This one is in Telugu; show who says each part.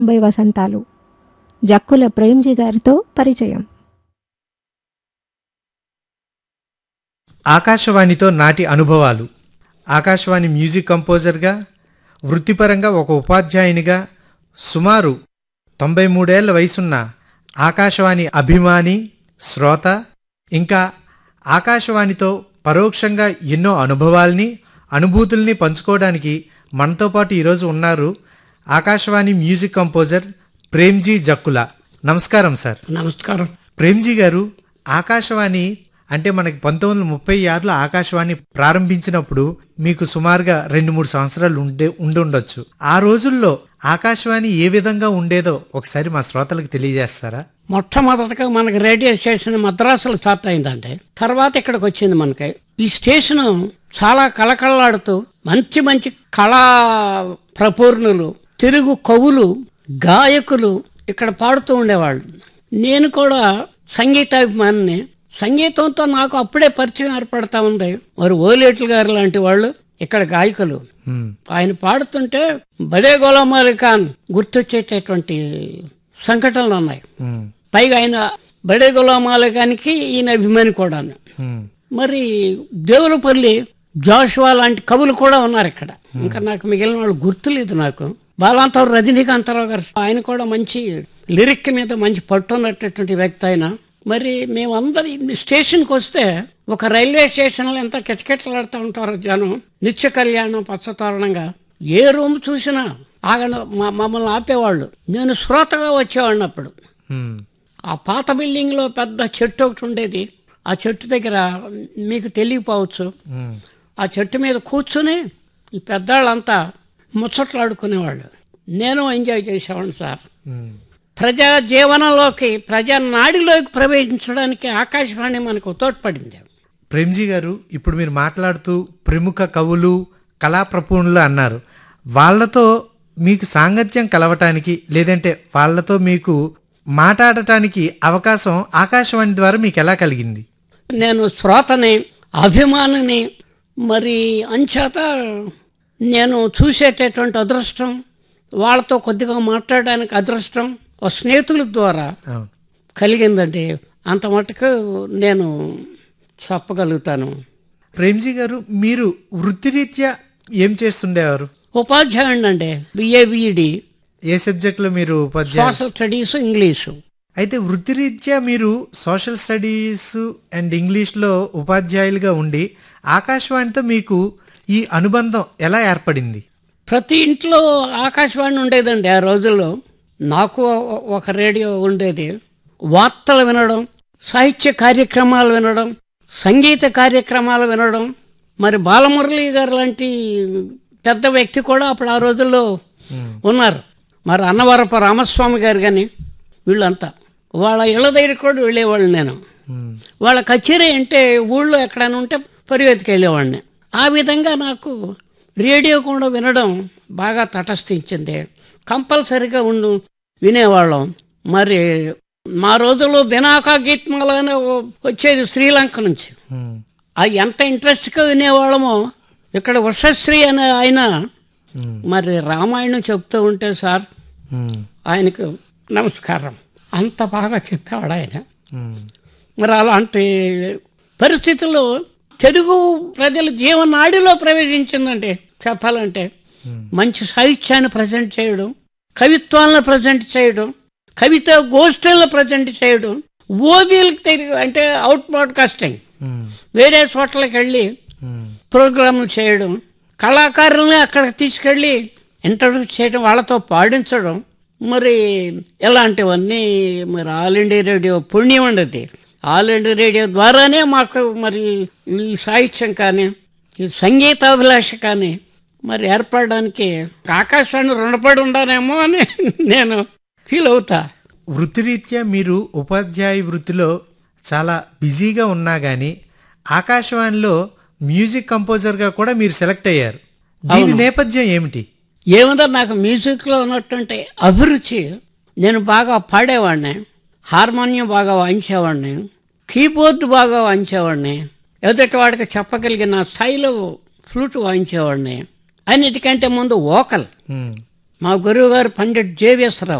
Speaker 1: తొంభై వసంతాలు జక్కుల ప్రేమ్జీ గారితో పరిచయం
Speaker 2: ఆకాశవాణితో నాటి అనుభవాలు ఆకాశవాణి మ్యూజిక్ కంపోజర్గా వృత్తిపరంగా ఒక ఉపాధ్యాయునిగా సుమారు తొంభై మూడేళ్ల వయసున్న ఆకాశవాణి అభిమాని శ్రోత ఇంకా ఆకాశవాణితో పరోక్షంగా ఎన్నో అనుభవాల్ని అనుభూతుల్ని పంచుకోవడానికి మనతో పాటు ఈరోజు ఉన్నారు ఆకాశవాణి మ్యూజిక్ కంపోజర్ ప్రేమ్జీ జక్కుల నమస్కారం సార్
Speaker 3: నమస్కారం
Speaker 2: ప్రేమ్జీ గారు ఆకాశవాణి అంటే మనకి పంతొమ్మిది వందల ముప్పై ఆరులో ఆకాశవాణి ప్రారంభించినప్పుడు మీకు సుమారుగా రెండు మూడు సంవత్సరాలు ఉండే ఉండి ఉండొచ్చు ఆ రోజుల్లో ఆకాశవాణి ఏ విధంగా ఉండేదో ఒకసారి మా శ్రోతలకు తెలియజేస్తారా
Speaker 3: మొట్టమొదటగా మనకి రేడియో స్టేషన్ మద్రాసులో స్టార్ట్ అయిందంటే తర్వాత ఇక్కడికి వచ్చింది మనకి ఈ స్టేషన్ చాలా కళకళలాడుతూ మంచి మంచి కళా ప్రపూర్ణులు తెలుగు కవులు గాయకులు ఇక్కడ పాడుతూ ఉండేవాళ్ళు నేను కూడా సంగీతాభిమానిని సంగీతంతో నాకు అప్పుడే పరిచయం ఏర్పడతా ఉంది మరి ఓలేట్లు గారు లాంటి వాళ్ళు ఇక్కడ గాయకులు
Speaker 2: హ్మ్.
Speaker 3: ఆయన పాడుతుంటే బడే గులాం అలీ ఖాన్ గుర్తొచ్చేటటువంటి సంఘటనలు ఉన్నాయి
Speaker 2: హ్మ్.
Speaker 3: పైగా ఆయన బడే గులాం అలీ ఖాన్కి ఈయన అభిమాని కూడాను
Speaker 2: హ్మ్.
Speaker 3: మరి దేవులపల్లి జాషువా లాంటి కవులు కూడా ఉన్నారు ఇక్కడ ఇంకా నాకు మిగిలిన వాళ్ళు గుర్తులేదు నాకు బాలాంతరావు రజనీకాంతరావు గారు ఆయన కూడా మంచి లిరిక్ మీద మంచి పట్టున్నటువంటి వ్యక్తి ఆయన మరి మేమందరి స్టేషన్కి వస్తే ఒక రైల్వే స్టేషన్లో ఎంత కిటకిటలాడుతూ ఉంటారు జనం నిత్య కళ్యాణం పచ్చతోరణంగా ఏ రూమ్ చూసినా ఆగన మా- మమ్మల్ని ఆపేవాళ్ళు నేను శ్రోతగా వచ్చేవాడిని అప్పుడు
Speaker 2: హ్మ్.
Speaker 3: ఆ పాత బిల్డింగ్లో పెద్ద చెట్టు ఒకటి ఉండేది ఆ చెట్టు దగ్గర మీకు తెలియపోవచ్చు
Speaker 2: హ్మ్.
Speaker 3: ఆ చెట్టు మీద కూర్చుని ఈ పెద్దాళ్ళంతా ముచ్చట్లాడుకునేవాళ్ళు నేను ఎంజాయ్ చేసేవాడిని సార్
Speaker 2: హ్మ్.
Speaker 3: ప్రజా జీవనంలోకి ప్రజా నాడిలోకి ప్రవేశించడానికి ఆకాశవాణి మనకు తోడ్పడింది
Speaker 2: ప్రేమ్జీ గారు ఇప్పుడు మీరు మాట్లాడుతూ ప్రముఖ కవులు కళా ప్రపూర్ణులు అన్నారు వాళ్ళతో మీకు సాంగత్యం కలవటానికి లేదంటే వాళ్ళతో మీకు మాట్లాడటానికి అవకాశం ఆకాశవాణి ద్వారా మీకు ఎలా కలిగింది
Speaker 3: నేను శ్రోతని అభిమానిని మరి అంచేత నేను చూసేటటువంటి అదృష్టం వాళ్ళతో కొద్దిగా మాట్లాడడానికి అదృష్టం ఓ స్నేహితుల ద్వారా
Speaker 2: అవును
Speaker 3: కలిగిందండి అంత మటుకు నేను చెప్పగలుగుతాను
Speaker 2: ప్రేమ్జీ గారు మీరు వృత్తిరీత్యా ఏం చేస్తుండేవారు
Speaker 3: ఉపాధ్యాయుడు అండి బిఏబిఈడి
Speaker 2: ఏ సబ్జెక్టులో మీరు ఉపాధ్యాయులు
Speaker 3: సోషల్ స్టడీస్ ఇంగ్లీషు
Speaker 2: అయితే వృత్తిరీత్యా మీరు సోషల్ స్టడీస్ అండ్ ఇంగ్లీష్లో ఉపాధ్యాయులుగా ఉండి ఆకాశవాణితో మీకు ఈ అనుబంధం ఎలా ఏర్పడింది
Speaker 3: ప్రతి ఇంట్లో ఆకాశవాణి ఉండేదండి ఆ రోజుల్లో నాకు ఒ- ఒక రేడియో ఉండేది వార్తలు వినడం సాహిత్య కార్యక్రమాలు వినడం సంగీత కార్యక్రమాలు వినడం మరి బాలమురళి గారు లాంటి పెద్ద వ్యక్తి కూడా అప్పుడు ఆ రోజుల్లో ఉన్నారు మరి అన్నవరప రామస్వామి గారు కానీ వీళ్ళంతా వాళ్ళ ఇళ్ళ దగ్గర కూడా వెళ్ళేవాళ్ళు నేను
Speaker 2: మ్మ్.
Speaker 3: వాళ్ళ కచేరీ అంటే ఊళ్ళో ఎక్కడైనా ఉంటే పరిగెత్తికి వెళ్ళేవాడిని ఆ విధంగా నాకు రేడియో కూడా వినడం బాగా తటస్థించింది కంపల్సరిగా ఉండు వినేవాళ్ళం మరి మా రోజుల్లో బినాకా గీత్మాల అనే ఓ- వచ్చేది శ్రీలంక నుంచి
Speaker 2: మ్మ్.
Speaker 3: అది ఎంత ఇంట్రెస్ట్గా వినేవాళ్ళమో ఇక్కడ ఉషశ్రీ అనే ఆయన
Speaker 2: మ్మ్.
Speaker 3: మరి రామాయణం చెప్తూ ఉంటే సార్
Speaker 2: మ్మ్.
Speaker 3: ఆయనకు నమస్కారం అంత బాగా చెప్పేవాడు ఆయన
Speaker 2: మ్మ్.
Speaker 3: మరి అలాంటి పరిస్థితుల్లో తెలుగు ప్రజల జీవనాడిలో ప్రవేశించిందండి చెప్పాలంటే మంచి సాహిత్యాన్ని ప్రజెంట్ చేయడం కవిత్వాలను ప్రజెంట్ చేయడం కవిత గోష్ఠులను ప్రజెంట్ చేయడం ఓబీలకు తిరిగి అంటే అవుట్ బ్రాడ్కాస్టింగ్
Speaker 2: మ్మ్.
Speaker 3: వేరే చోట్లకి వెళ్ళి
Speaker 2: మ్మ్.
Speaker 3: ప్రోగ్రాంలు చేయడం కళాకారుల్ని అక్కడికి తీసుకెళ్ళి ఇంట్రడ్యూస్ చేయడం వాళ్ళతో పాడించడం మరి ఇలాంటివన్నీ మరి ఆల్ ఇండియా రేడియో పుణ్యం ఉండదు ఆల్ ఇండియా రేడియో ద్వారానే మాకు మరి ఈ సాహిత్యం కానీ ఈ సంగీతాభిలాష కానీ మరి ఏర్పడడానికి ఆకాశాన్ని రుణపడి ఉండానేమో అని నేను ఫీల్ అవుతా
Speaker 2: వృత్తిరీత్యా మీరు ఉపాధ్యాయ వృత్తిలో చాలా బిజీగా ఉన్నా కానీ ఆకాశవాణిలో మ్యూజిక్ కంపోజర్గా కూడా మీరు సెలెక్ట్ అయ్యారు దీని నేపథ్యం ఏమిటి
Speaker 3: ఏముందో నాకు మ్యూజిక్లో ఉన్నటువంటి అభిరుచి నేను బాగా పాడేవాడిని హార్మోనియం బాగా వాయించేవాడిని కీబోర్డ్ బాగా వాయించేవాడిని ఎదుటి వాడికి చెప్పగలిగిన స్థాయిలో ఫ్లూట్ వాయించేవాడిని అన్నిటికంటే ముందు వోకల్
Speaker 2: మ్మ్.
Speaker 3: మా గురువు గారు పండిట్ జేవిఎస్ రావు